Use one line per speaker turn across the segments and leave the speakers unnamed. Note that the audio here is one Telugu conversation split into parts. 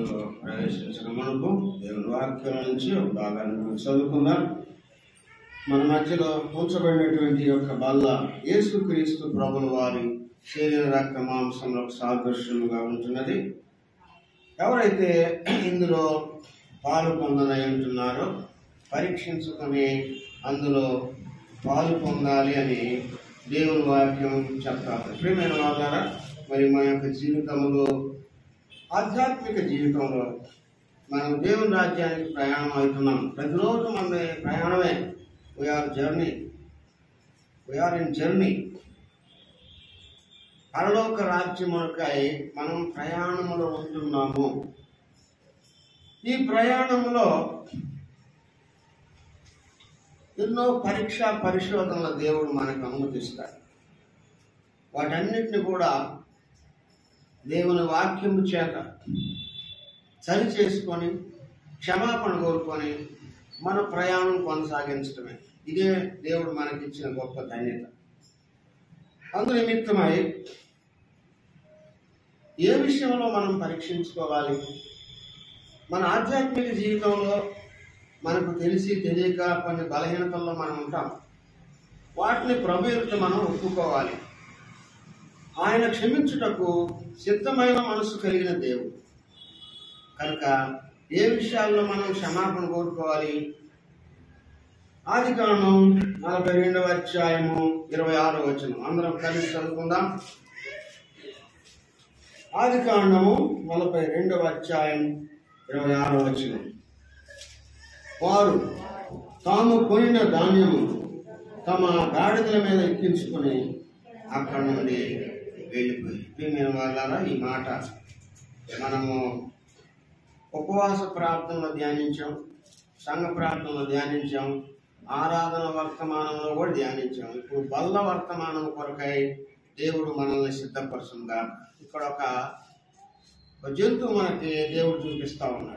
కార్యక్రమంలో ప్రవేశించిన మనకు దేవుని వాక్యం నుంచి ఒక భాగాన్ని మనం చదువుకుందాం మన మధ్యలో ఉంచబడినటువంటి యొక్క బల్ల యేసుక్రీస్తు ప్రభుల వారి శరీర రక్త మాంసంలో సాదృశ్యముగా ఉంటున్నది ఎవరైతే ఇందులో పాలు పొందనై ఉంటున్నారో పరీక్షించుకొని అందులో పాలు పొందాలి అని దేవుని వాక్యం చెప్తారు ప్రియమైన వాళ్ళారా మరి మన యొక్క జీవితంలో ఆధ్యాత్మిక జీవితంలో మనం దేవుని రాజ్యానికి ప్రయాణం అవుతున్నాం ప్రతిరోజు మన ప్రయాణమే we're journey we're in journey పరలోక రాజ్యములకై మనం ప్రయాణంలో ఉంటున్నాము ఈ ప్రయాణంలో ఎన్నో పరీక్ష పరిశోధనల దేవుడు మనకు అనుమతిస్తాడు వాటన్నిటిని కూడా దేవుని వాక్యము చేత సరి చేసుకొని క్షమాపణ కోరుకొని మన ప్రయాణం కొనసాగించడమే ఇదే దేవుడు మనకిచ్చిన గొప్ప ధన్యత అందు నిమిత్తమై ఏ విషయంలో మనం పరీక్షించుకోవాలి మన ఆధ్యాత్మిక జీవితంలో మనకు తెలిసి తెలియక కొన్ని బలహీనతల్లో మనం ఉంటాం వాటిని ప్రభు ఎదుట మనం ఒప్పుకోవాలి ఆయన క్షమించుటకు సిద్ధమైన మనసు కలిగిన దేవుడు కనుక ఏ విషయాల్లో మనం క్షమాపణ కోరుకోవాలి ఆది కాండం నలభై రెండవ అధ్యాయము ఇరవై ఆరో వచనం అందరం కలిసి చదువుకుందాం ఆది కాండము నలభై రెండవ అధ్యాయం ఇరవై ఆరో వచనం వారు తాము కొనిన ధాన్యము తమ గాడిదల మీద ఎక్కించుకొని అక్కడ నుండి వెళ్ళిపోయి ప్రియమైన వాళ్ళారా ఈ మాట మనము ఉపవాస ప్రార్థనలో ధ్యానించాం సంఘ ప్రార్థనలో ధ్యానించాం ఆరాధన వర్తమానంలో కూడా ధ్యానించాం ఇప్పుడు బల్ల వర్తమానం కొరకై దేవుడు మనల్ని సిద్ధపరుస్తుందా ఇక్కడ ఒక ఒక జంతువు మనకి దేవుడు చూపిస్తా ఉన్నాడు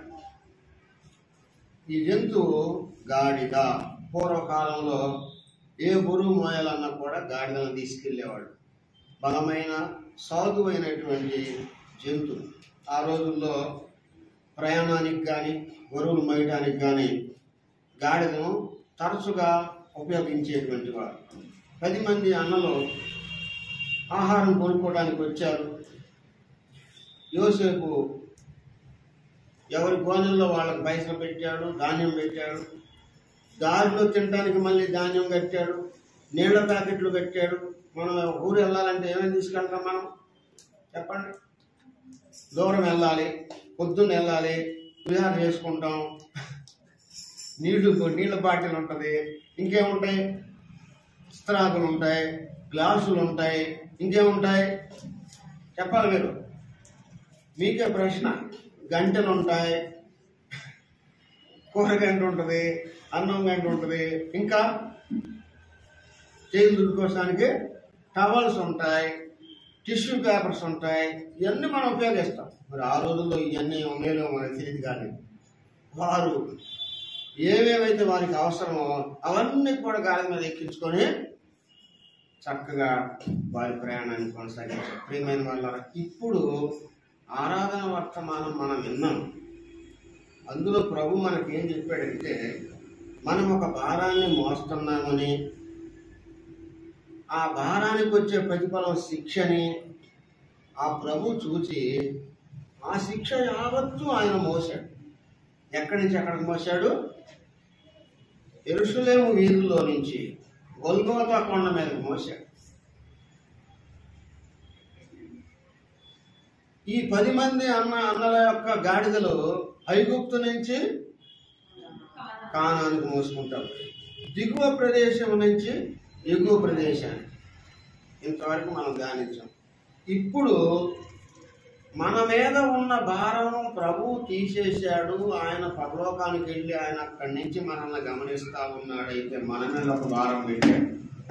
ఈ జంతువు గాడిద పూర్వకాలంలో ఏ బరువు మోయాలన్నా కూడా గాడిదలను తీసుకెళ్లేవాడు బలమైన సాధువైనటువంటి జంతువు ఆ రోజుల్లో ప్రయాణానికి కానీ బరువులు మోయడానికి కానీ గాడిదను తరచుగా ఉపయోగించేటువంటి వారు పది మంది అన్నలు ఆహారం కొనుక్కోవడానికి వచ్చారు యోసేపు ఎవరి గోనెల్లో వాళ్ళకి పైసలు పెట్టాడు ధాన్యం పెట్టాడు దారిలో తినడానికి మళ్ళీ ధాన్యం కట్టాడు నీళ్ల ప్యాకెట్లు కట్టాడు మనం ఊరు వెళ్ళాలంటే ఏమేమి తీసుకెళ్తాం మనం చెప్పండి దూరం వెళ్ళాలి పొద్దున్న వెళ్ళాలి విహారం చేసుకుంటాం నీళ్లు నీళ్ళ బాటిల్ ఉంటుంది ఇంకేముంటాయి ఇస్త్రాకులు ఉంటాయి గ్లాసులు ఉంటాయి ఇంకేముంటాయి చెప్పాలి మీరు మీకే ప్రశ్న గంటలు ఉంటాయి కూర గంట ఉంటుంది అన్నం గంట ఉంటుంది ఇంకా చేతులు దుడుకోవడానికి టవల్స్ ఉంటాయి టిష్యూ పేపర్స్ ఉంటాయి ఇవన్నీ మనం ఉపయోగిస్తాం మరి ఆ రోజుల్లో ఇవన్నీ ఉన్నాయో మనకు తెలియదు కానీ వారు ఏవేవైతే వారికి అవసరమో అవన్నీ కూడా గాలి మీద ఎక్కించుకొని చక్కగా వారి ప్రయాణాన్ని కొనసాగించారు ప్రియమైన వాళ్ళ ఇప్పుడు ఆరాధన వర్తమానం మనం విన్నాం అందులో ప్రభు మనకి ఏం చెప్పాడంటే మనం ఒక భారాన్ని మోస్తున్నామని ఆ భారానికి వచ్చే ప్రతిఫలం శిక్షని ఆ ప్రభు చూచి ఆ శిక్ష యావత్తు ఆయన మోసాడు ఎక్కడి నుంచి ఎక్కడికి మోసాడు ఎరుషులేము వీధుల్లో నుంచి గొల్గోతా కొండ మీదకి మోసాడు ఈ పది మంది అన్న అన్నల యొక్క గాడిదలు ఐగుప్తు నుంచి కానానికి మోసుకుంటారు దిగువ ప్రదేశం నుంచి ఎగువ ప్రదేశానికి ఇంతవరకు మనం ధ్యానించాం ఇప్పుడు మన మీద ఉన్న భారం ప్రభు తీసేశాడు ఆయన పరలోకానికి వెళ్ళి ఆయన అక్కడి నుంచి మనల్ని గమనిస్తా ఉన్నాడు అయితే మన మీద ఒక భారం పెట్టాడు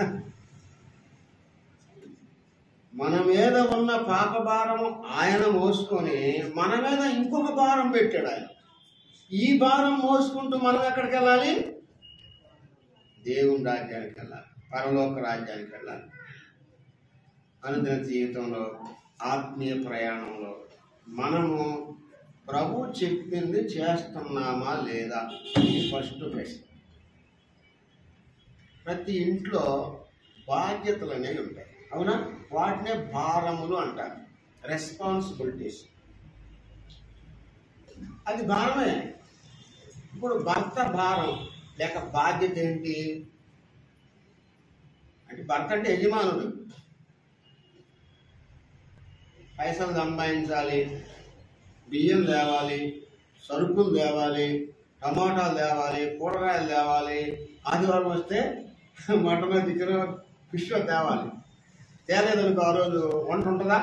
మన మీద ఉన్న పాప భారము ఆయన మోసుకొని మన మీద ఇంకొక భారం పెట్టాడు ఆయన ఈ భారం మోసుకుంటూ మనం ఎక్కడికి వెళ్ళాలి దేవుని రాజ్యానికి వెళ్ళాలి పరలోక రాజ్యానికి వెళ్ళాలి అనుదిన జీవితంలో ఆత్మీయ ప్రయాణంలో మనము ప్రభు చెప్పింది చేస్తున్నామా లేదా ఇది ఫస్ట్ ప్రశ్న ప్రతి ఇంట్లో బాధ్యతలు అనేవి ఉంటాయి అవునా వాటినే భారములు అంటారు రెస్పాన్సిబిలిటీస్ అది భారమే ఇప్పుడు భర్త భారం లేక బాధ్యత ఏంటి అంటే భర్త అంటే యజమానుడు పైసలు సంపాదించాలి బియ్యం తేవాలి సరుకులు తేవాలి టమాటాలు తేవాలి కూరగాయలు తేవాలి ఆదివారం వస్తే మటన్ చికెన్ ఫిష్ తేవాలి తేలేదనుకో ఆ రోజు వంట ఉంటుందా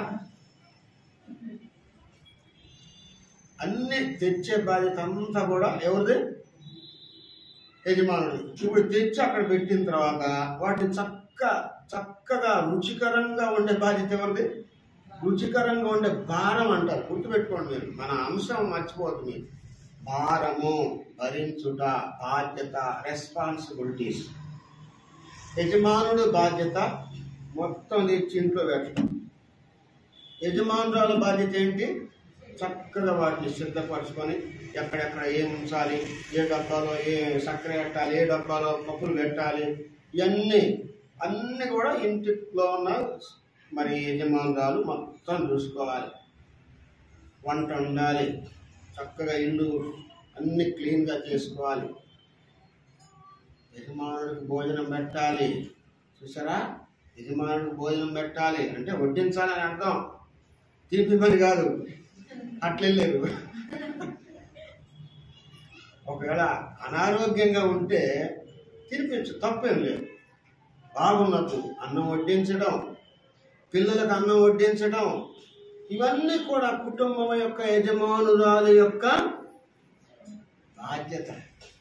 అన్ని తెచ్చే బాధ్యత అంతా కూడా ఎవరిది యజమానుడు ఇప్పుడు తెచ్చి అక్కడ పెట్టిన తర్వాత వాటిని చక్క చక్కగా రుచికరంగా ఉండే బాధ్యత ఎవరిది రుచికరంగా ఉండే భారం అంటారు గుర్తుపెట్టుకోండి మీరు మన అంశం మర్చిపోతుంది మీరు భారము భరించుట బాధ్యత రెస్పాన్సిబిలిటీస్ యజమానుడు బాధ్యత మొత్తం తెచ్చి ఇంట్లో పెట్టడం యజమానురాల బాధ్యత ఏంటి చక్కగా వాటిని సిద్ధపరచుకొని ఎక్కడెక్కడ ఏం ఉంచాలి ఏ డబ్బాలో ఏ చక్కెర పెట్టాలి ఏ డబ్బాలో పప్పులు పెట్టాలి ఇవన్నీ అన్నీ కూడా ఇంటిలో ఉన్న మరి యజమానురాలు మొత్తం చూసుకోవాలి వంట ఉండాలి చక్కగా ఇల్లు అన్ని క్లీన్గా చేసుకోవాలి యజమానుడికి భోజనం పెట్టాలి చూసారా యజమానుడికి భోజనం పెట్టాలి అంటే వడ్డించాలని అర్థం తిరిపి పని కాదు అట్లెళ్ళలేదు ఒకవేళ అనారోగ్యంగా ఉంటే తినిపించు తప్పేం లేదు బాగున్నప్పుడు అన్నం వడ్డించడం పిల్లలకు అన్నం వడ్డించడం ఇవన్నీ కూడా కుటుంబం యొక్క యజమానురాలు యొక్క బాధ్యత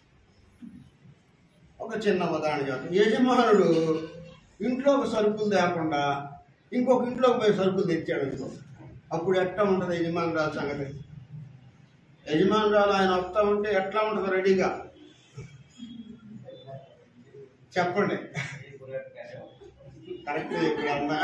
ఒక చిన్న ఉదాహరణ చెప్తాను యజమానుడు ఇంట్లో ఒక సరుకులు తేకుండా ఇంకొక ఇంట్లోకి పోయి సరుకులు తెచ్చాడు అనుకో అప్పుడు ఎట్లా ఉంటుంది యజమానురాలు సంగతి యజమానురాలు ఆయన వస్తా ఉంటే ఎట్లా ఉంటుంది రెడీగా చెప్పండి కరెక్ట్ చెప్పి అన్నా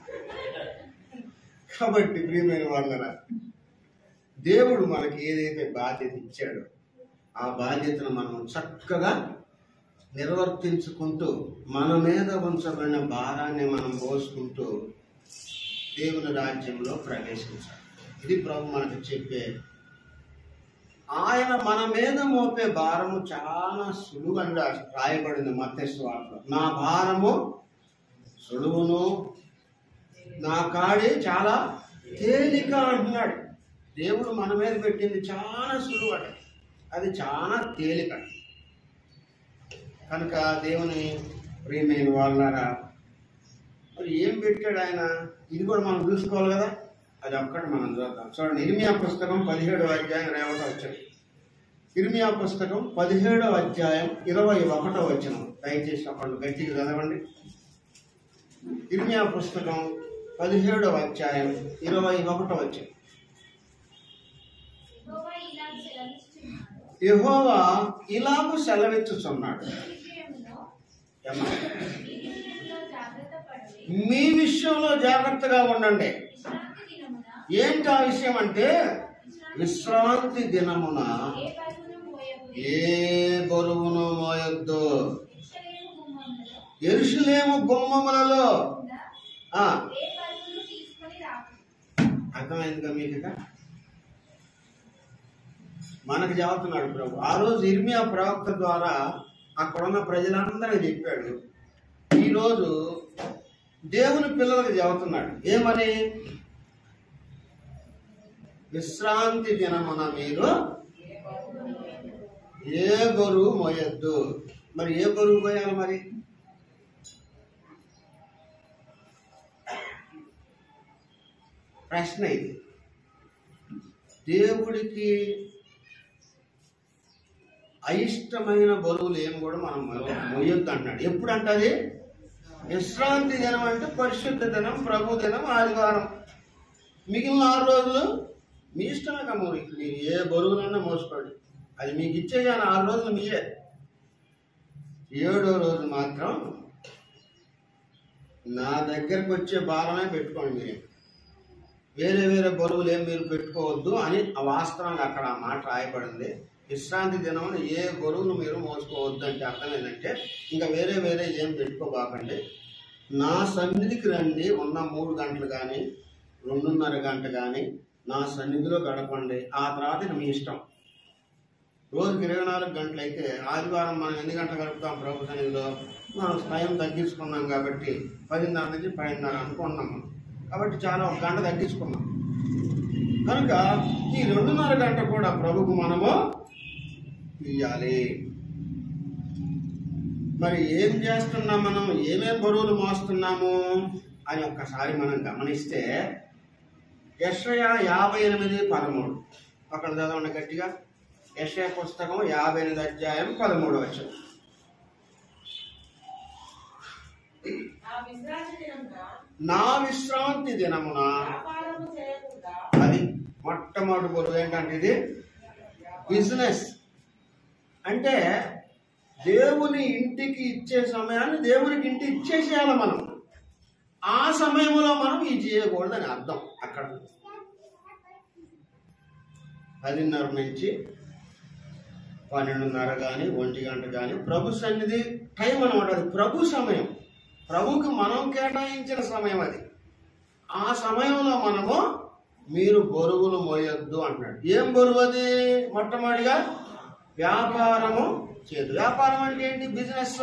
కాబట్టి ప్రియమైన వాళ్ళరా దేవుడు మనకి ఏదైతే బాధ్యత ఇచ్చాడో ఆ బాధ్యతను మనం చక్కగా నిర్వర్తించుకుంటూ మన మీద ఉంచబడిన భారాన్ని మనం మోసుకుంటూ దేవుని రాజ్యంలో ప్రవేశించాలి ఇది ప్రభు మనకు చెప్పే ఆయన మన మీద మోపే భారము చాలా సులువుగా రాయబడింది మత్స్వార్తలో నా భారము సులువును నా కాడి చాలా తేలిక అంటున్నాడు దేవుడు మన మీద పెట్టింది చాలా సులువట అది చాలా తేలిక కనుక దేవుని ప్రియమైన వాళ్ళారా మరి ఏం పెట్టాడు ఆయన ఇది కూడా మనం చూసుకోవాలి కదా అది ఒక్కటి మనం చూద్దాం చూడండి ఇర్మియా పుస్తకం పదిహేడవ అధ్యాయం రేవట వచ్చాడు ఇర్మియా పుస్తకం పదిహేడవ అధ్యాయం ఇరవై ఒకటో వచనం దయచేసి ఒకళ్ళు గట్టిగా చదవండి ఇర్మియా పుస్తకం పదిహేడవ అధ్యాయం ఇరవై ఒకటో వచనం
యెహోవా ఇలా సెలవిస్తున్నాడు.
యెహోవా ఇలాగూ సెలవిచ్చుచున్నాడు
ఈ విషయంలో
ఏమ్మా?
ఈ విషయంలో జాగ్రత్త పడుడి.
మీ విషయంలో జాగ్రత్తగా ఉండండి
విశ్రాంతి దినమున
ఏంటి ఆ విషయం అంటే విశ్రాంతి దినమున
ఏ పరుగును మోయకుడి.
ఏ బరువును మోయొద్దు
యెరూషలేము గుమ్మములలో
ఎరుషులేము గుమ్మములలో
గుండా
ఆ,
ఏ పరుగును తీసుకొని రాకు.
అర్థమైందిగా మీకు ఇక? మనకు చెబుతున్నాడు ప్రభు ఆ రోజు ఇర్మియా ప్రవక్త ద్వారా అక్కడున్న ప్రజలందరికీ చెప్పాడు ఈరోజు దేవుని పిల్లలకు చెబుతున్నాడు ఏమని విశ్రాంతి దినమున మీరు ఏ బరువు మోయొద్దు మరి ఏ బరువు మోయాలి మరి ప్రశ్న ఇది దేవుడికి అయిష్టమైన బరువులు ఏమి కూడా మనం మొయ్య- మొయ్యొద్దు అంటున్నాడు ఎప్పుడు అంటది విశ్రాంతి దినం అంటే పరిశుద్ధ దినం ప్రభు దినం ఆదివారం మిగిలిన ఆరు రోజులు మీ ఇష్టమే కమ్మూరి మీరు ఏ బరువులన్నా మోసుకోండి అది మీకు ఇచ్చేదాని ఆరు రోజులు మీరే ఏడో రోజు మాత్రం నా దగ్గరకు వచ్చే భారమే పెట్టుకోండి మీరు వేరే వేరే బరువులు ఏం మీరు పెట్టుకోవద్దు అని ఆ వాస్తవంగా అక్కడ ఆ మాట రాయబడింది విశ్రాంతి దినమున ఏ బరువును మీరు మోసుకోవద్దు అంటే అర్థం ఏంటంటే ఇంకా వేరే వేరే ఏం పెట్టుకోబాకండి నా సన్నిధికి రండి ఉన్న మూడు గంటలు కానీ రెండున్నర గంట కానీ నా సన్నిధిలో గడపండి ఆ తర్వాత ఇక మీ ఇష్టం రోజుకి ఇరవై నాలుగు గంటలు అయితే ఆదివారం మనం ఎన్ని గంటలు గడుపుతాం ప్రభు సన్నిధిలో మనం టైం తగ్గించుకున్నాం కాబట్టి పదిన్నర నుంచి పదిన్నర అనుకున్నాం మనం కాబట్టి చాలా ఒక గంట తగ్గించుకున్నాం కనుక ఈ రెండున్నర గంట కూడా ప్రభుకు మనము ఇయ్యాలి మరి ఏం చేస్తున్నాం మనం ఏమేం బరువులు మోస్తున్నాము అని ఒక్కసారి మనం గమనిస్తే యశ్వయ యాభై ఎనిమిది పదమూడు అక్కడ చదవండి గట్టిగా యశ్వయ పుస్తకం యాభై ఎనిమిది అధ్యాయం పదమూడు వచ్చిన
నా విశ్రాంతి దినమున
నా విశ్రాంతి దినమున
వ్యాపారము చేయకుండా
అది మొట్టమొదటి బరువు ఏంటంటే ఇది బిజినెస్ అంటే దేవుని ఇంటికి ఇచ్చే సమయాన్ని దేవునికి ఇంటి ఇచ్చేసేయాలి మనం ఆ సమయంలో మనం ఇది చేయకూడదని అర్థం అక్కడ పదిన్నర నుంచి పన్నెండున్నర కానీ ఒంటి గంట కానీ ప్రభు సన్నిధి టైం అనమాట అది ప్రభు సమయం ప్రభుకి మనం కేటాయించిన సమయం అది ఆ సమయంలో మనము మీరు బరువులు మోయొద్దు అంటున్నాడు ఏం బరువు అది మొట్టమొదటిగా వ్యాపారము చేయదు వ్యాపారం అంటే ఏంటి బిజినెస్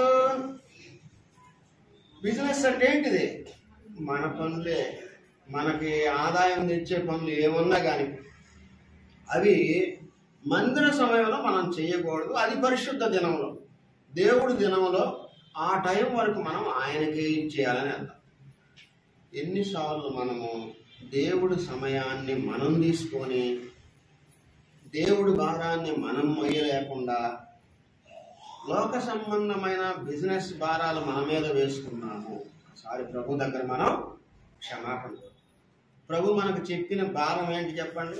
బిజినెస్ అంటే ఏంటిది మన పనులే మనకి ఆదాయం తెచ్చే పనులు ఏమున్నా కానీ అవి మందిర సమయంలో మనం చేయకూడదు అది పరిశుద్ధ దినంలో దేవుడి దినంలో ఆ టైం వరకు మనం ఆయనకే ఇచ్చేయాలని అర్థం ఎన్నిసార్లు మనము దేవుడి సమయాన్ని మనం తీసుకొని దేవుడి భారాన్ని మనం మొయ్యలేకుండా లోక సంబంధమైన బిజినెస్ భారాలు మన మీద వేసుకున్నాము ఒకసారి ప్రభు దగ్గర మనం క్షమాపణ కోరు. ప్రభు మనకు చెప్పిన భారం ఏంటి చెప్పండి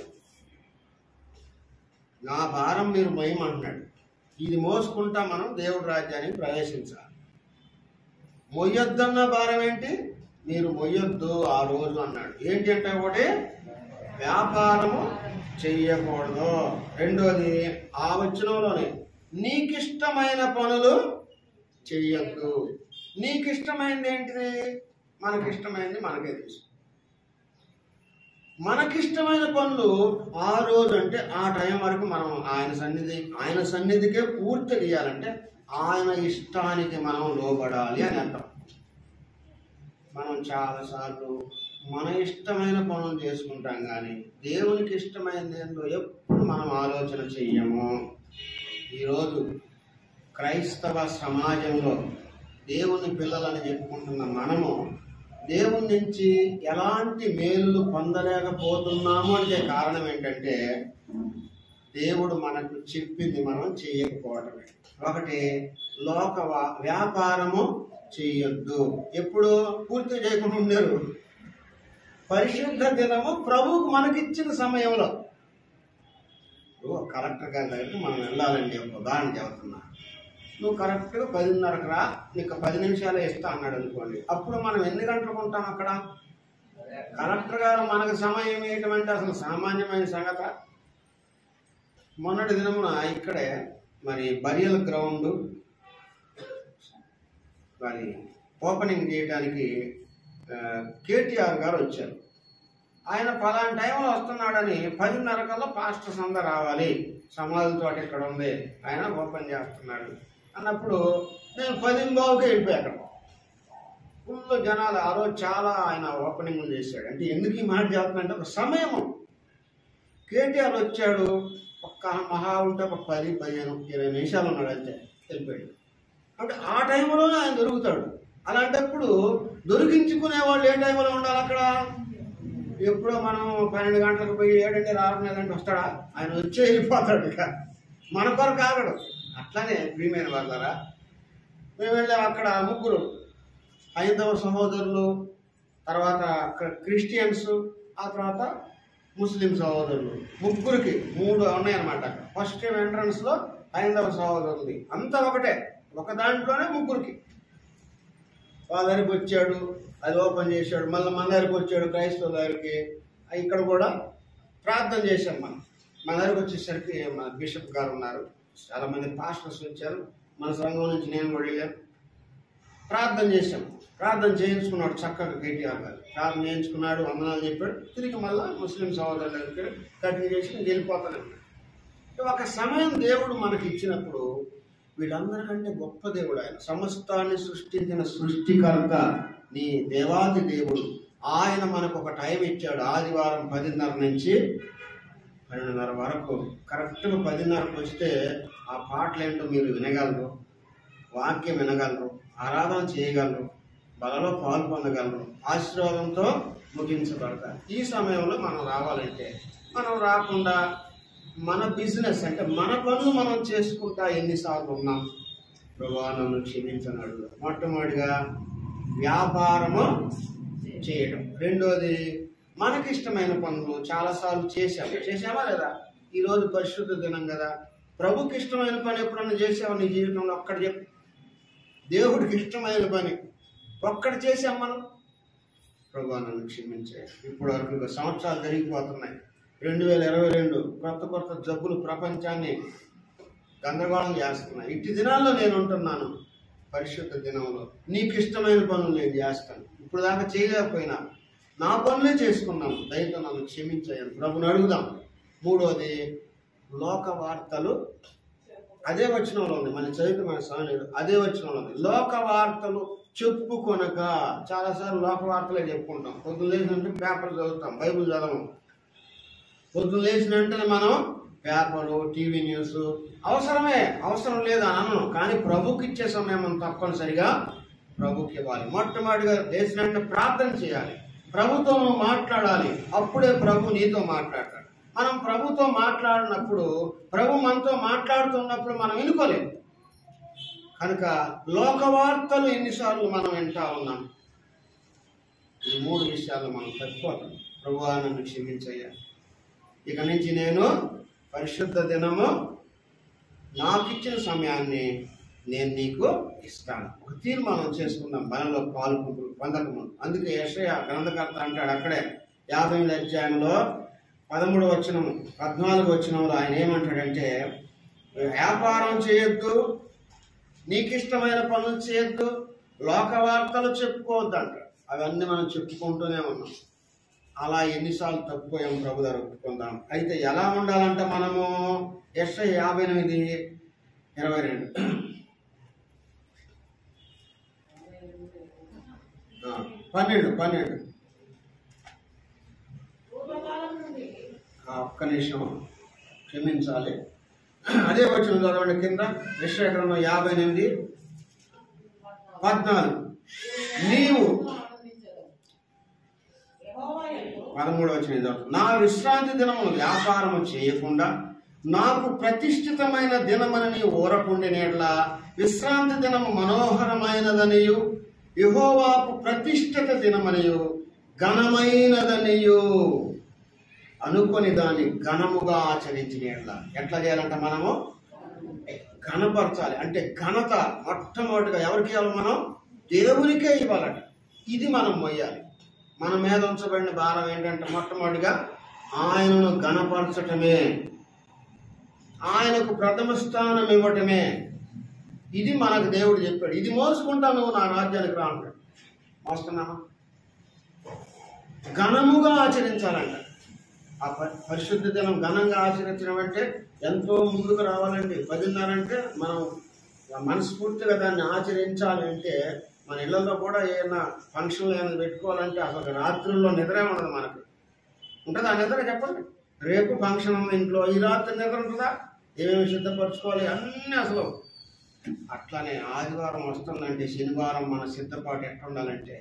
నా భారం మీరు మొయ్యమంటున్నాడు ఇది మోసుకుంటా మనం దేవుడి రాజ్యానికి ప్రవేశించాలి మొయ్యొద్దన్న భారం ఏంటి మీరు మొయ్యొద్దు ఆ రోజు అన్నాడు ఏంటి అంటే ఒకటి వ్యాపారము చెయ్యకూడదు రెండోది ఆ వచనంలోనే నీకిష్టమైన పనులు చెయ్యొద్దు నీకిష్టమైనది ఏంటిది మనకిష్టమైనది మనకే తెలుసు మనకిష్టమైన పనులు ఆ రోజు అంటే ఆ టైం వరకు మనం ఆయన సన్నిధి ఆయన సన్నిధికే పూర్తి ఇవ్వాలంటే ఆయన ఇష్టానికి మనం లోబడాలి అని అర్థం మనం చాలాసార్లు మన ఇష్టమైన పనులు చేసుకుంటాం కానీ దేవునికి ఇష్టమైనది ఏందో ఎప్పుడు మనం ఆలోచన చెయ్యము ఈరోజు క్రైస్తవ సమాజంలో దేవుని పిల్లలని చెప్పుకుంటున్న మనము దేవుని నుంచి ఎలాంటి మేలులు పొందలేకపోతున్నాము అంటే కారణం ఏంటంటే దేవుడు మనకు చెప్పింది మనం చేయకపోవటమే ఒకటి లోక వా- వ్యాపారము చేయొద్దు ఎప్పుడు పూర్తి చేయకుండా ఉండరు పరిశుద్ధ దినము ప్రభువుకు మనకిచ్చిన సమయంలో ఇప్పుడు ఒక కలెక్టర్ గారి దగ్గరికి మనం వెళ్ళాలండి ఒక ఉదాహరణ చెబుతున్నా నువ్వు కరెక్ట్గా పదిన్నరకు రా నీకు పది నిమిషాలే ఇస్తా అన్నాడు అనుకోండి అప్పుడు మనం ఎన్ని గంటలకు ఉంటాం అక్కడ కలెక్టర్ గారు మనకు సమయం ఏంటంటే అసలు సామాన్యమైన సంగత మొన్నటి దినమున ఇక్కడే మరి బరియల్ గ్రౌండ్ మరి ఓపెనింగ్ చేయడానికి ఆ, కేటీఆర్ గారు వచ్చారు ఆయన పలానా టైంలో వస్తున్నాడని పదిన్నర కల్లా పాస్టర్స్ అందరు రావాలి సమాధులతో ఇక్కడ ఉంది ఆయన ఓపెన్ చేస్తున్నాడు అన్నప్పుడు నేను పది బావుకే వెళ్ళిపోయా అక్కడ ఫుల్ జనాలు ఆ రోజు చాలా ఆయన ఓపెనింగ్ చేశాడు అంటే ఎందుకు ఈ మాట చెప్తున్నా ఒక సమయము కేటీఆర్ వచ్చాడు ఒక్క మహా ఉంటే ఒక పది పదిహేను ఇరవై నిమిషాలు ఉన్నాడు అంతే వెళ్ళిపోయాడు అంటే ఆ టైంలోనే ఆయన దొరుకుతాడు అలాంటప్పుడు దొరికించుకునే వాళ్ళు ఏ టైంలో ఉండాలి అక్కడ ఎప్పుడో మనం పన్నెండు గంటలకు పోయి ఏడంటే ఆరున్నర గంట వస్తాడా ఆయన వచ్చే వెళ్ళిపోతాడు ఇక మన కొరకు ఆగడు అట్లానే ప్రియమైన వాళ్ళరా మేము వెళ్ళాం అక్కడ ముగ్గురు హైందవ సహోదరులు తర్వాత క్ర- క్రిస్టియన్స్ ఆ తర్వాత ముస్లిం సహోదరులు ముగ్గురికి మూడు ఉన్నాయన్నమాట ఫస్ట్ ఎంట్రన్స్ లో హైందవ సహోదరులు అంతా ఒకటే ఒక దాంట్లోనే ముగ్గురికి వాళ్ళ దగ్గరికి వచ్చాడు అది ఓపెన్ చేశాడు మళ్ళీ మన దగ్గరికి వచ్చాడు క్రైస్తవ దగ్గరికి ఇక్కడ కూడా ప్రార్థన చేశాం మనం మన దగ్గరకు వచ్చేసరికి మన బిషప్ గారు ఉన్నారు చాలా మంది పాస్టర్స్ వచ్చారు మన సంఘం నుంచి నేను కూడా వెళ్ళాను ప్రార్థన చేశాం ప్రార్థన చేయించుకున్నాడు చక్కగా కేటీఆర్ గారు ప్రార్థన చేయించుకున్నాడు వందనాలు చెప్పాడు తిరిగి మళ్ళా ముస్లిం సహోదరుల దగ్గర కటింగ్ చేసి వెళ్ళిపోతాను ఒక సమయం దేవుడు మనకి ఇచ్చినప్పుడు వీళ్ళందరికంటే గొప్ప దేవుడు ఆయన సమస్తాన్ని సృష్టించిన సృష్టికర్త నీ దేవాది దేవుడు ఆయన మనకు ఒక టైం ఇచ్చాడు ఆదివారం పదిన్నర నుంచి పన్నెండున్నర వరకు కరెక్ట్గా పదిన్నరకు వస్తే ఆ పాటలు ఏంటో మీరు వినగలరు వాక్యం వినగలరు ఆరాధన చేయగలరు బలలో పాలు పొందగలరు ఆశీర్వాదంతో ముగించబడతారు ఈ సమయంలో మనం రావాలంటే మనం రాకుండా మన బిజినెస్ అంటే మన పనులు మనం చేసుకుంటా ఎన్నిసార్లు ఉన్నాం ప్రభా నన్ను క్షమించనాడు మొట్టమొదటిగా వ్యాపారము చేయడం రెండోది మనకి ఇష్టమైన పనులు చాలాసార్లు చేసాము చేసావా లేదా ఈరోజు పరిశుద్ధ దినం కదా ప్రభుకి ఇష్టమైన పని ఎప్పుడన్నా చేసావా నీ జీవితంలో ఒక్కటి చెప్పు దేవుడికి ఇష్టమైన పని ఒక్కటి చేసాం మనం ప్రభా నన్ను క్షమించే ఇప్పటి వరకు ఇంకా సంవత్సరాలు జరిగిపోతున్నాయి రెండు వేల ఇరవై రెండు కొత్త కొత్త జబ్బులు ప్రపంచాన్ని గందరగోళం చేస్తున్నాయి ఇట్టి దినాల్లో నేను ఉంటున్నాను పరిశుద్ధ దినంలో నీకు ఇష్టమైన పనులు నేను చేస్తాను ఇప్పుడు దాకా చేయలేకపోయినా నా పనులే చేసుకున్నాను దయతో నన్ను క్షమించాను ప్రభుని అడుగుదాం మూడోది లోక వార్తలు అదే వచనంలో ఉంది మన చదివితే మన సాలేదు అదే వచనంలో ఉంది లోక వార్తలు చెప్పుకొనక చాలాసార్లు లోక వార్తలే చెప్పుకుంటాం పొద్దున్న లేచినంటే పేపర్ చదువుతాం బైబిల్ చదవం పొద్దున్న లేచిన వెంటనే మనం పేపరు టీవీ న్యూస్ అవసరమే అవసరం లేదు అని అనను కానీ ప్రభుకి ఇచ్చే సమయం మనం తప్పనిసరిగా ప్రభుకి ఇవ్వాలి మొట్టమొదటిగా లేచిన వెంటనే ప్రార్థన చేయాలి ప్రభుతో నువ్వు మాట్లాడాలి అప్పుడే ప్రభు నీతో మాట్లాడతాడు మనం ప్రభుతో మాట్లాడినప్పుడు ప్రభు మనతో మాట్లాడుతున్నప్పుడు మనం వినుకోలేము కనుక లోకవార్తలు ఎన్నిసార్లు మనం వింటా ఉన్నాం ఈ మూడు విషయాలు మనం తప్పిపోతాం ప్రభు నన్ను క్షమించయ్యా ఇక నుంచి నేను పరిశుద్ధ దినము నాకు ఇచ్చిన సమయాన్ని నేను నీకు ఇస్తాను ఒక తీర్మానం చేసుకుందాం బలంలో పాలు పొందకము అందుకే యశయ గ్రంథకర్త అంటాడు అక్కడే యాభై ఎనిమిది అధ్యాయంలో పదమూడు వచనము పద్నాలుగు వచనంలో ఆయన ఏమంటాడంటే వ్యాపారం చేయొద్దు నీకు ఇష్టమైన పనులు చేయొద్దు లోక వార్తలు చెప్పుకోవద్దు అంటాడు అవన్నీ మనం చెప్పుకుంటూనే ఉన్నాం అలా ఎన్నిసార్లు తప్పిపోయాం ప్రభు దగ్గర ఒప్పుకుందాం అయితే ఎలా ఉండాలంట మనము ఎస్ఐ యాభై ఎనిమిది ఇరవై రెండు ఆ, పన్నెండు పన్నెండు
పూర్వకాలం నుండి
ఆ, ఒక్క నిమిషం క్షమించాలి అదే వచ్చిన చదవండి కింద విశ్వగ్రంథం యాభై ఎనిమిది పద్నాలుగు నీవు
ఆనందించదు యెహోవా యందు
పదమూడు వచ్చిన నా విశ్రాంతి దినము వ్యాపారము చేయకుండా నాకు ప్రతిష్ఠితమైన దినమని నీ ఊరకుండినేట్లా విశ్రాంతి దినము మనోహరమైనదనియు యహోవాకు ప్రతిష్ఠిత దినమనియు ఘనమైనదనియు అనుకొని దాన్ని ఘనముగా ఆచరించినేట్లా ఎట్లా చేయాలంట మనము ఘనపరచాలి అంటే ఘనత మొట్టమొదటిగా ఎవరికి ఇవ్వాలి మనం దేవునికే ఇవ్వాలట ఇది మనం మొయ్యాలి మన మీద ఉంచబడిన భారం ఏంటంటే మొట్టమొదటిగా ఆయనను ఘనపరచటమే ఆయనకు ప్రథమ స్థానం ఇవ్వటమే ఇది మనకు దేవుడు చెప్పాడు ఇది మోసుకుంటా నువ్వు నా రాజ్యానికి రా అంటాడు మోస్తున్నామా ఘనముగా ఆచరించాలంట ఆ ప- పరిశుద్ధ దినం ఘనంగా ఆచరించడం అంటే ఎంతో ముందుకు రావాలండి పదిన్నర అంటే మనం మనస్ఫూర్తిగా దాన్ని ఆచరించాలి అంటే మన ఇళ్లలో కూడా ఏదైనా ఫంక్షన్లు ఏమైనా పెట్టుకోవాలంటే అసలు రాత్రుల్లో నిద్రే ఉండదు మనకు ఉంటుందా నిద్ర చెప్పండి రేపు ఫంక్షన్ ఉంది ఇంట్లో ఈ రాత్రి నిద్ర ఉంటుందా ఏమేమి సిద్ధపరచుకోవాలి అన్నీ అసలు అట్లానే ఆదివారం వస్తుందంటే శనివారం మన సిద్ధపాటు ఎట్లా ఉండాలంటే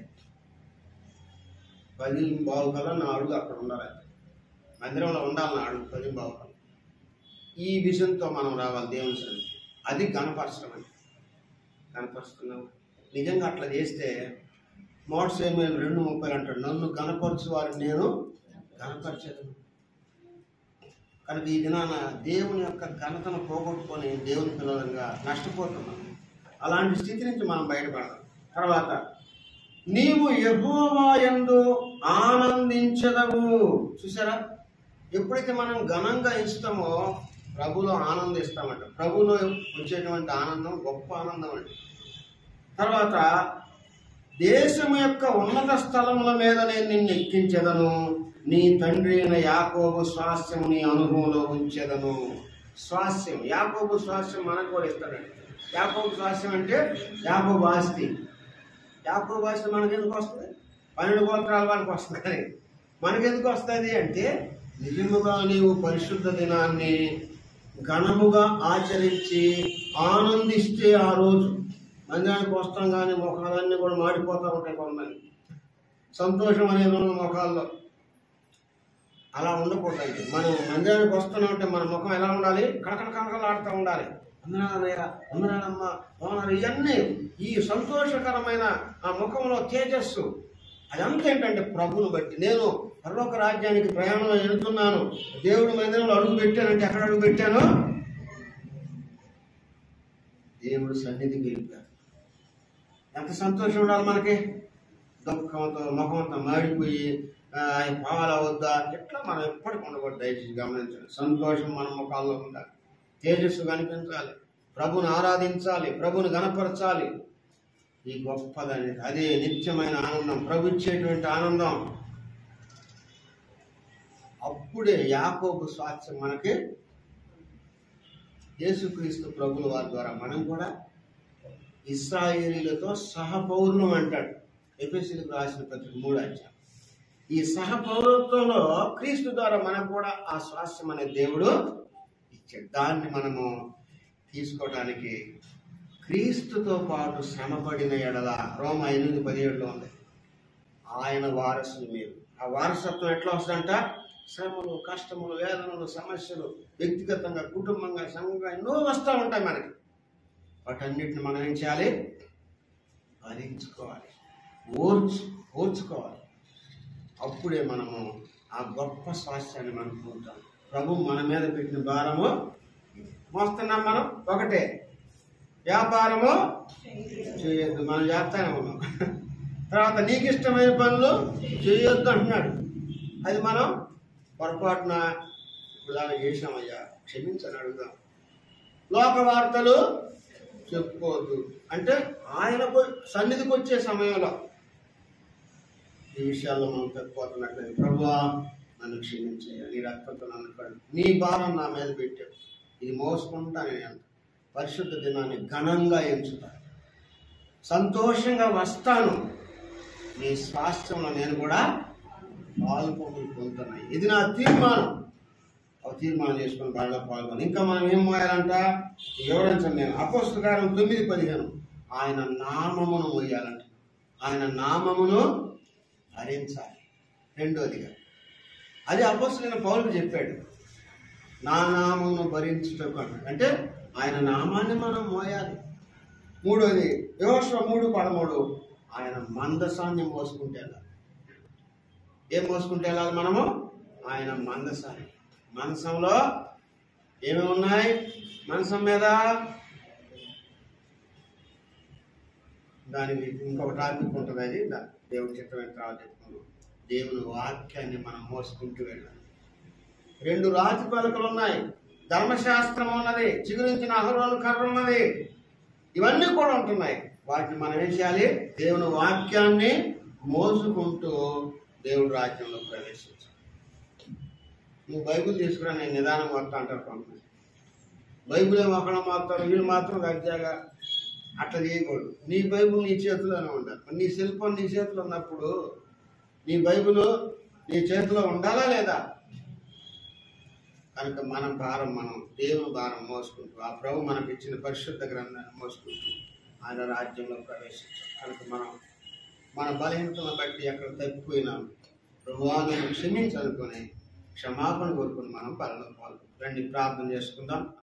పది బావు కల్లా నా అడుగు అక్కడ ఉండాలి మందిరంలో ఉండాలి నా అడుగు పది బావు కల్లా ఈ విజన్తో మనం రావాలి దేవుని సన్నిధి అది గణపరచడం అంటే కనపరుస్తున్నావు నిజంగా అట్లా చేస్తే మోటార్ సేమియల్ రెండు ముప్పై అంటాడు నన్ను కనపరచు వారిని నేను కనపరచదు కనుక ఈ దినాన దేవుని యొక్క ఘనతను పోగొట్టుకొని దేవుని పిల్లలంగా నష్టపోతున్నాం అలాంటి స్థితి నుంచి మనం బయటపడదాం తర్వాత నీవు యెహోవా యందు ఆనందించదవు చూసారా ఎప్పుడైతే మనం ఘనంగా ఇస్తామో ప్రభులో ఆనందిస్తామంట ప్రభులో వచ్చేటువంటి ఆనందం గొప్ప ఆనందం అండి తర్వాత దేశం యొక్క ఉన్నత స్థలముల మీద నేను నిన్ను ఎక్కించెదను నీ తండ్రి అయిన యాకోబు స్వాస్థ్యము నీ అనుభవంలో ఉంచెదను స్వాస్థ్యం యాకోబు స్వాస్థ్యం మనకు కూడా ఇస్తాడండి యాకోబు స్వాస్థ్యం అంటే యాకోబు ఆస్తి యాకోబు ఆస్తి మనకి ఎందుకు వస్తుంది పన్నెండు గోత్రాల వాళ్ళకి వస్తుంది కానీ మనకెందుకు వస్తుంది అంటే నిజముగా నీవు పరిశుద్ధ దినాన్ని ఘనముగా ఆచరించి ఆనందిస్తే ఆ రోజు మందిరానికి వస్తాం కానీ ముఖాలన్నీ కూడా మాడిపోతూ ఉంటాయి కొంతమంది సంతోషం అనేది ఉన్న ముఖాల్లో అలా ఉండకూడదండి మనం మందిరానికి వస్తున్నామంటే మన ముఖం ఎలా ఉండాలి కడకడ కడకలు ఆడుతూ ఉండాలి వందనాలయ్య వందనాలమ్మ వందనాలు ఇవన్నీ ఈ సంతోషకరమైన ఆ ముఖంలో తేజస్సు అదంతా ఏంటంటే ప్రభువును బట్టి నేను పరలోక రాజ్యానికి ప్రయాణంలో వెళ్తున్నాను దేవుడి మందిరంలో అడుగు పెట్టానంటే ఎక్కడ అడుగు పెట్టాను దేవుడు సన్నిధికి వెళ్ళిపోయాను ఎంత సంతోషం ఉండాలి మనకి దుఃఖంతో ముఖంతో మాడిపోయి ఆ, పాల వద్దా ఎట్లా మనం ఎప్పటికి ఉండకూడదు దయచేసి గమనించండి సంతోషం మన ముఖాల్లో ఉండాలి తేజస్సు కనిపించాలి ప్రభుని ఆరాధించాలి ప్రభుని గనపరచాలి ఈ గొప్పదని అదే నిత్యమైన ఆనందం ప్రభు ఇచ్చేటువంటి ఆనందం అప్పుడే యాకోబు స్వాస్థ్యం మనకి యేసుక్రీస్తు ప్రభుల వారి ద్వారా మనం కూడా ఇస్రాయేలీలతో సహపౌరులం అంటాడు ఎఫ్ఎస్సీలకు రాసిన పత్రిక మూడు అధ్యాయం ఈ సహపౌరత్వంలో క్రీస్తు ద్వారా మనకు కూడా ఆ స్వాస్థ్యం అనే దేవుడు ఇచ్చాడు దాన్ని మనము తీసుకోవడానికి క్రీస్తుతో పాటు శ్రమపడిన ఎడల రోమ ఎనిమిది పదిహేడులో ఉంది ఆయన వారసులు మీరు ఆ వారసత్వం ఎట్లా వస్తుందంట శ్రమలు కష్టములు వేదనలు సమస్యలు వ్యక్తిగతంగా కుటుంబంగా సంఘంగా ఎన్నో వస్తూ ఉంటాయి మనకి వాటన్నిటిని మనం ఏం చేయాలి భరించుకోవాలి ఓర్చు ఓర్చుకోవాలి అప్పుడే మనము ఆ గొప్ప స్వాస్థ్యాన్ని మనం పొందుతాం ప్రభు మన మీద పెట్టిన భారము మోస్తున్నాం మనం ఒకటే వ్యాపారము చేయొద్దు మనం చేస్తానే ఉన్నాం తర్వాత నీకు ఇష్టమైన పనులు చేయొద్దు అంటున్నాడు అది మనం పొరపాటున ఇప్పుడు దాన్ని చేసామయ్యా క్షమించని అడుగుదాం లోక వార్తలు చెప్పుకోవద్దు అంటే ఆయనకు సన్నిధికి వచ్చే సమయంలో ఈ విషయాల్లో మనం తప్పిపోతున్నట్లయితే ప్రభువా నన్ను క్షమించయ్యా నీ రక్తంతో నన్ను కడు నీ భారం నా మీద పెట్టావు ఇది మోసుకుంటా నేను ఎంత పరిశుద్ధ దినాన్ని ఘనంగా ఎంచుతాను సంతోషంగా వస్తాను నీ స్వాస్థ్యంలో నేను కూడా పాల్పొందులు పొందుతున్నాయి ఇది నా తీర్మానం ఒక తీర్మానం చేసుకుని బాగా పాల్గొని ఇంకా మనం ఏం మోయాలంట వివరించండి నేను అపోస్తకారం తొమ్మిది పదిహేను ఆయన నామమును మోయాలంట ఆయన నామమును ధరించాలి రెండోదిగా అది అపోస్తులైన పౌరుడు చెప్పాడు నా నామమును భరించుటకు అన్నాడు అంటే ఆయన నామాన్ని మనం మోయాలి మూడోది యోశ్వ మూడు పదమూడు ఆయన మందసాన్ని మోసుకుంటే వెళ్ళాలి ఏం మోసుకుంటే వెళ్ళాలి మనము ఆయన మందసాన్ని మనసంలో ఏమేమి ఉన్నాయి మనసం మీద దానికి ఇంకొక టాపిక్ ఉంటుంది అది దా- దేవుడి చిత్తమైన తర్వాత చెప్పుకుందాం దేవుని వాక్యాన్ని మనం మోసుకుంటూ వెళ్ళాలి రెండు రాతి పలకలు ఉన్నాయి ధర్మశాస్త్రం ఉన్నది చిగురించిన అహరోలు కర్ర ఉన్నది ఇవన్నీ కూడా ఉంటున్నాయి వాటిని మనం ఏం చేయాలి దేవుని వాక్యాన్ని మోసుకుంటూ దేవుడి రాజ్యంలో ప్రవేశించాలి నువ్వు బైబిల్ తీసుకురా నేను నిదానం వస్తా అంటారు కొంతమంది బైబిల్ ఏమో అక్కడ మాత్రం వీళ్ళు మాత్రం దర్జాగా అట్లా చేయకూడదు నీ బైబిల్ నీ చేతిలోనే ఉండాలి మరి నీ సెల్ ఫోన్ నీ చేతిలో ఉన్నప్పుడు నీ బైబిల్ నీ చేతిలో ఉండాలా లేదా కనుక మన భారం మనం దేవుని భారం మోసుకుంటూ ఆ ప్రభు మనకు ఇచ్చిన పరిశుద్ధ గ్రంథాన్ని మోసుకుంటూ ఆయన రాజ్యంలో ప్రవేశించాం కనుక మనం మన బలహీనతను బట్టి ఎక్కడ తప్పిపోయినాం ప్రభువా నేను క్షమించనుకొని క్షమాపణ కోరుకుని మనం పరలో పాల్గొంటాం రండి ప్రార్థన చేసుకుందాం